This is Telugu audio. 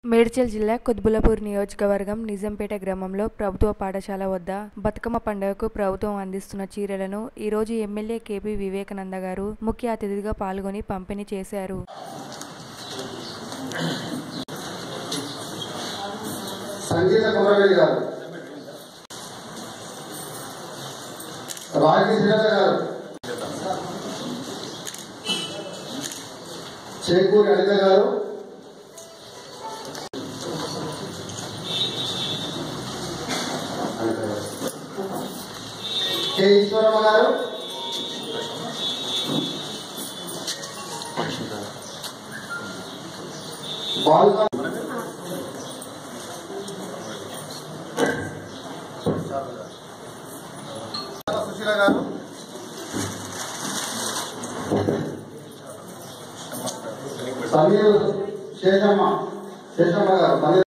మేడ్చల్ జిల్లా కుత్బులపూర్ నియోజకవర్గం నిజంపేట గ్రామంలో ప్రభుత్వ పాఠశాల వద్ద బతుకమ్మ పండుగకు ప్రభుత్వం అందిస్తున్న చీరలను ఈరోజు ఎమ్మెల్యే కేపీ వివేకానంద గారు ముఖ్య అతిథిగా పాల్గొని పంపిణీ చేశారు సంగీత కుమరవేలి గారు రాగి శ్రీలత గారు చేకూరి అనిత గారు కె ఈశ్వరమ్మ గారు బాలుగా సుశీల గారు సమీర్ శేషమ్మ శేషమ్మ గారు సమీర్